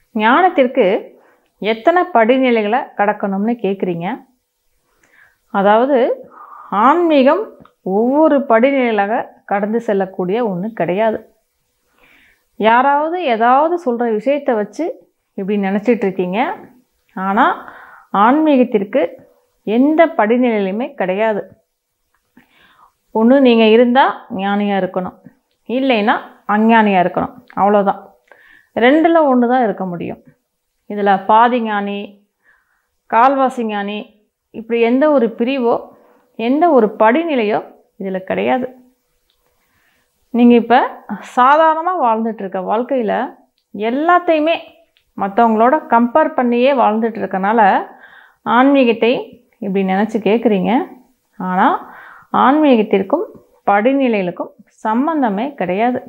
ஞானத்திற்கு எத்தனை படிநிலைகளை கடக்கணும்னு கேட்குறீங்க அதாவது ஆன்மீகம் ஒவ்வொரு படிநிலையாக கடந்து செல்லக்கூடிய ஒன்று கிடையாது யாராவது ஏதாவது சொல்கிற விஷயத்தை வச்சு இப்படி நினச்சிட்டு இருக்கீங்க ஆனால் ஆன்மீகத்திற்கு எந்த படிநிலையிலுமே கிடையாது ஒன்று நீங்கள் இருந்தால் ஞானியாக இருக்கணும் இல்லைன்னா அஞ்ஞானியாக இருக்கணும் அவ்வளோதான் ரெண்டில் ஒன்று தான் இருக்க முடியும் இதில் பாதி ஞானி கால்வாசி ஞானி இப்படி எந்த ஒரு பிரிவோ எந்த ஒரு படிநிலையோ இதில் கிடையாது நீங்கள் இப்போ சாதாரணமாக வாழ்ந்துட்டு இருக்க வாழ்க்கையில் எல்லாத்தையுமே மற்றவங்களோட கம்பேர் பண்ணியே வாழ்ந்துட்டு இருக்கனால ஆன்மீகத்தை இப்படி நினச்சி கேட்குறீங்க ஆனால் ஆன்மீகத்திற்கும் படிநிலைகளுக்கும் சம்பந்தமே கிடையாது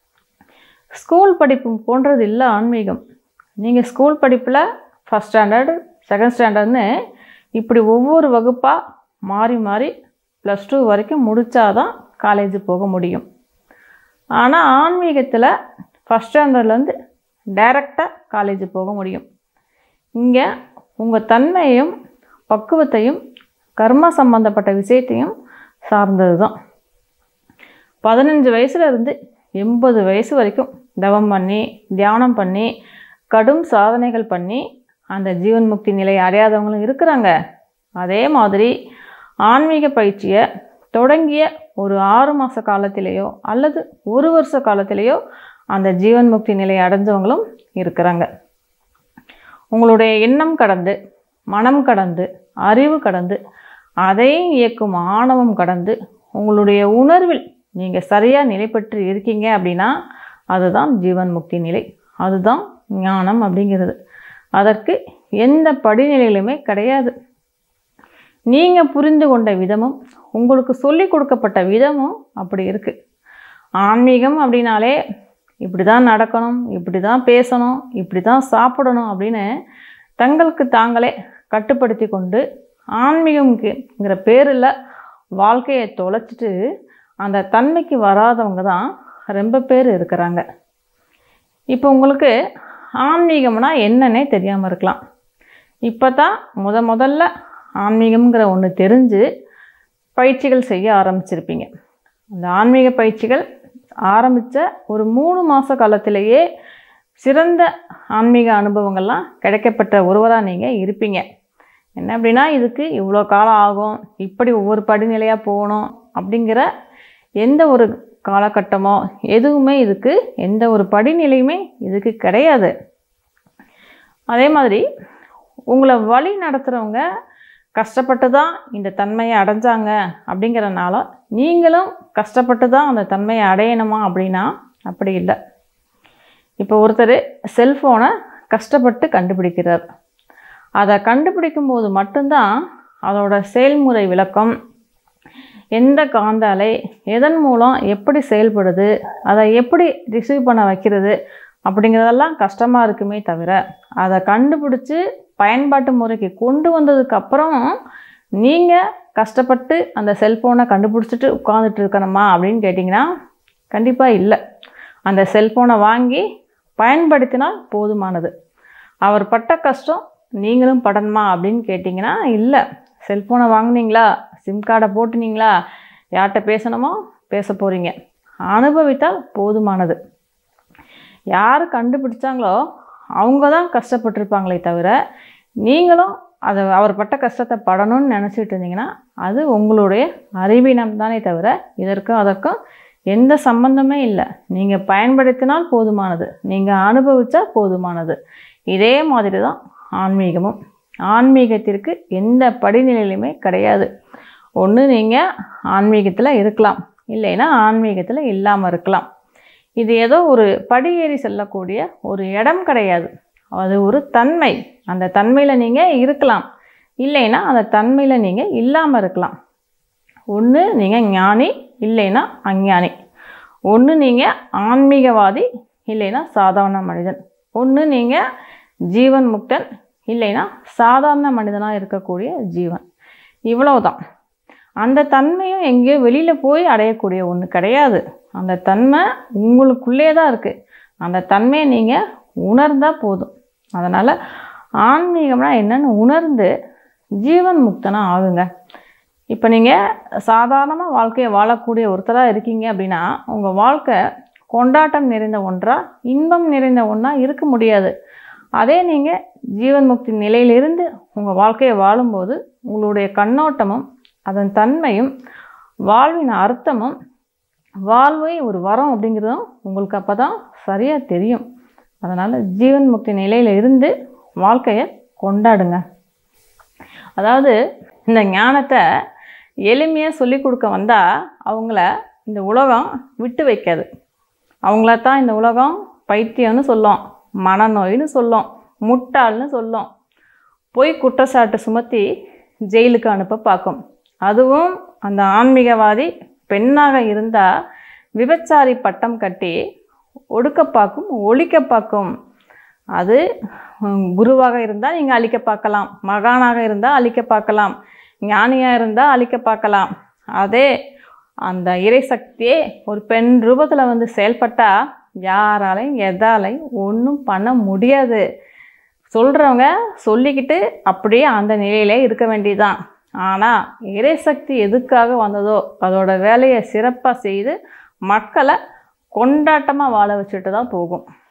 ஸ்கூல் படிப்பு போன்றது இல்லை ஆன்மீகம் நீங்கள் ஸ்கூல் படிப்பில் ஃபஸ்ட் ஸ்டாண்டர்டு செகண்ட் ஸ்டாண்டர்ட்னு இப்படி ஒவ்வொரு வகுப்பாக மாறி மாறி ப்ளஸ் டூ வரைக்கும் முடித்தாதான் காலேஜ் போக முடியும் ஆனால் ஆன்மீகத்தில் ஃபஸ்ட் ஸ்டாண்டர்ட்லேருந்து டைரெக்டாக காலேஜ் போக முடியும் இங்கே உங்கள் தன்மையையும் பக்குவத்தையும் கர்ம சம்பந்தப்பட்ட விஷயத்தையும் சார்ந்தது தான் பதினஞ்சு வயசுல இருந்து எண்பது வயசு வரைக்கும் தவம் பண்ணி தியானம் பண்ணி கடும் சாதனைகள் பண்ணி அந்த ஜீவன் முக்தி நிலையை அடையாதவங்களும் இருக்கிறாங்க அதே மாதிரி ஆன்மீக பயிற்சியை தொடங்கிய ஒரு ஆறு மாத காலத்திலேயோ அல்லது ஒரு வருஷ காலத்திலேயோ அந்த ஜீவன் முக்தி நிலையை அடைஞ்சவங்களும் இருக்கிறாங்க உங்களுடைய எண்ணம் கடந்து மனம் கடந்து அறிவு கடந்து அதையும் இயக்கும் ஆணவம் கடந்து உங்களுடைய உணர்வில் நீங்கள் சரியாக நிலை பெற்று இருக்கீங்க அப்படின்னா அதுதான் ஜீவன் முக்தி நிலை அதுதான் ஞானம் அப்படிங்கிறது அதற்கு எந்த படிநிலையிலுமே கிடையாது நீங்கள் புரிந்து கொண்ட விதமும் உங்களுக்கு சொல்லி கொடுக்கப்பட்ட விதமும் அப்படி இருக்குது ஆன்மீகம் அப்படின்னாலே இப்படி தான் நடக்கணும் இப்படி தான் பேசணும் இப்படி தான் சாப்பிடணும் அப்படின்னு தங்களுக்கு தாங்களே கட்டுப்படுத்தி கொண்டு ஆன்மீகம்ங்கிற பேரில் வாழ்க்கையை தொலைச்சிட்டு அந்த தன்மைக்கு வராதவங்க தான் ரொம்ப பேர் இருக்கிறாங்க இப்போ உங்களுக்கு ஆன்மீகம்னா என்னன்னே தெரியாமல் இருக்கலாம் இப்போ தான் முத முதல்ல ஆன்மீகம்ங்கிற ஒன்று தெரிஞ்சு பயிற்சிகள் செய்ய ஆரம்பிச்சிருப்பீங்க அந்த ஆன்மீக பயிற்சிகள் ஆரம்பித்த ஒரு மூணு மாத காலத்திலேயே சிறந்த ஆன்மீக அனுபவங்கள்லாம் கிடைக்கப்பட்ட ஒருவராக நீங்கள் இருப்பீங்க என்ன அப்படின்னா இதுக்கு இவ்வளோ காலம் ஆகும் இப்படி ஒவ்வொரு படிநிலையாக போகணும் அப்படிங்கிற எந்த ஒரு காலகட்டமோ எதுவுமே இதுக்கு எந்த ஒரு படிநிலையுமே இதுக்கு கிடையாது அதே மாதிரி உங்களை வழி நடத்துகிறவங்க கஷ்டப்பட்டு தான் இந்த தன்மையை அடைஞ்சாங்க அப்படிங்கிறனால நீங்களும் கஷ்டப்பட்டு தான் அந்த தன்மையை அடையணுமா அப்படின்னா அப்படி இல்லை இப்போ ஒருத்தர் செல்ஃபோனை கஷ்டப்பட்டு கண்டுபிடிக்கிறார் அதை கண்டுபிடிக்கும் போது மட்டும்தான் அதோட செயல்முறை விளக்கம் எந்த காந்த அலை எதன் மூலம் எப்படி செயல்படுது அதை எப்படி ரிசீவ் பண்ண வைக்கிறது அப்படிங்கிறதெல்லாம் கஷ்டமாக இருக்குமே தவிர அதை கண்டுபிடிச்சி பயன்பாட்டு முறைக்கு கொண்டு வந்ததுக்கு அப்புறம் நீங்கள் கஷ்டப்பட்டு அந்த செல்ஃபோனை கண்டுபிடிச்சிட்டு உட்காந்துட்டு இருக்கணுமா அப்படின்னு கேட்டிங்கன்னா கண்டிப்பாக இல்லை அந்த செல்ஃபோனை வாங்கி பயன்படுத்தினால் போதுமானது அவர் பட்ட கஷ்டம் நீங்களும் படணுமா அப்படின்னு கேட்டிங்கன்னா இல்லை செல்ஃபோனை வாங்குனீங்களா சிம் கார்டை போட்டுனீங்களா யார்கிட்ட பேசணுமோ பேச போகிறீங்க அனுபவித்தால் போதுமானது யார் கண்டுபிடிச்சாங்களோ அவங்க தான் கஷ்டப்பட்டிருப்பாங்களே தவிர நீங்களும் அதை அவர் பட்ட கஷ்டத்தை படணும்னு நினச்சிட்டு இருந்தீங்கன்னா அது உங்களுடைய அறிவீனம் தானே தவிர இதற்கும் அதற்கும் எந்த சம்பந்தமே இல்லை நீங்கள் பயன்படுத்தினால் போதுமானது நீங்கள் அனுபவித்தா போதுமானது இதே மாதிரி தான் ஆன்மீகமும் ஆன்மீகத்திற்கு எந்த படிநிலையிலுமே கிடையாது ஒன்று நீங்கள் ஆன்மீகத்தில் இருக்கலாம் இல்லைன்னா ஆன்மீகத்தில் இல்லாமல் இருக்கலாம் இது ஏதோ ஒரு படியேறி செல்லக்கூடிய ஒரு இடம் கிடையாது அது ஒரு தன்மை அந்த தன்மையில் நீங்கள் இருக்கலாம் இல்லைன்னா அந்த தன்மையில் நீங்கள் இல்லாமல் இருக்கலாம் ஒன்று நீங்கள் ஞானி இல்லைன்னா அஞ்ஞானி ஒன்று நீங்கள் ஆன்மீகவாதி இல்லைன்னா சாதாரண மனிதன் ஒன்று நீங்கள் ஜீவன் முக்தன் இல்லைன்னா சாதாரண மனிதனாக இருக்கக்கூடிய ஜீவன் இவ்வளவுதான் அந்த தன்மையும் எங்கேயோ வெளியில் போய் அடையக்கூடிய ஒன்று கிடையாது அந்த தன்மை உங்களுக்குள்ளே தான் இருக்குது அந்த தன்மையை நீங்கள் உணர்ந்தால் போதும் அதனால் ஆன்மீகம்னா என்னன்னு உணர்ந்து ஜீவன் முக்தனா ஆகுங்க இப்போ நீங்கள் சாதாரணமாக வாழ்க்கையை வாழக்கூடிய ஒருத்தராக இருக்கீங்க அப்படின்னா உங்கள் வாழ்க்கை கொண்டாட்டம் நிறைந்த ஒன்றா இன்பம் நிறைந்த ஒன்றா இருக்க முடியாது அதே நீங்கள் ஜீவன் முக்தி நிலையிலிருந்து உங்கள் வாழ்க்கையை வாழும்போது உங்களுடைய கண்ணோட்டமும் அதன் தன்மையும் வாழ்வின் அர்த்தமும் வாழ்வே ஒரு வரம் அப்படிங்கிறதும் உங்களுக்கு அப்போ தான் சரியாக தெரியும் அதனால் ஜீவன் முக்தி நிலையில் இருந்து வாழ்க்கையை கொண்டாடுங்க அதாவது இந்த ஞானத்தை எளிமையாக சொல்லி கொடுக்க வந்தால் அவங்கள இந்த உலகம் விட்டு வைக்காது அவங்கள தான் இந்த உலகம் பைத்தியம்னு சொல்லும் மனநோயின்னு சொல்லும் முட்டாள்னு சொல்லும் பொய் குற்றச்சாட்டு சுமத்தி ஜெயிலுக்கு அனுப்ப பார்க்கும் அதுவும் அந்த ஆன்மீகவாதி பெண்ணாக இருந்தால் விபச்சாரி பட்டம் கட்டி ஒடுக்க பார்க்கும் ஒழிக்க பார்க்கும் அது உம், குருவாக இருந்தால் நீங்கள் அழிக்க பார்க்கலாம் மகானாக இருந்தால் அழிக்க பார்க்கலாம் ஞானியாக இருந்தால் அழிக்க பார்க்கலாம் அதே அந்த இறைசக்தியே ஒரு பெண் ரூபத்தில் வந்து செயல்பட்டால் யாராலையும் எதாலையும் ஒன்றும் பண்ண முடியாது சொல்கிறவங்க சொல்லிக்கிட்டு அப்படியே அந்த நிலையிலே இருக்க வேண்டியதுதான் ஆனால் இறைசக்தி எதுக்காக வந்ததோ அதோட வேலையை சிறப்பாக செய்து மக்களை கொண்டாட்டமாக வாழ வச்சுட்டு தான் போகும்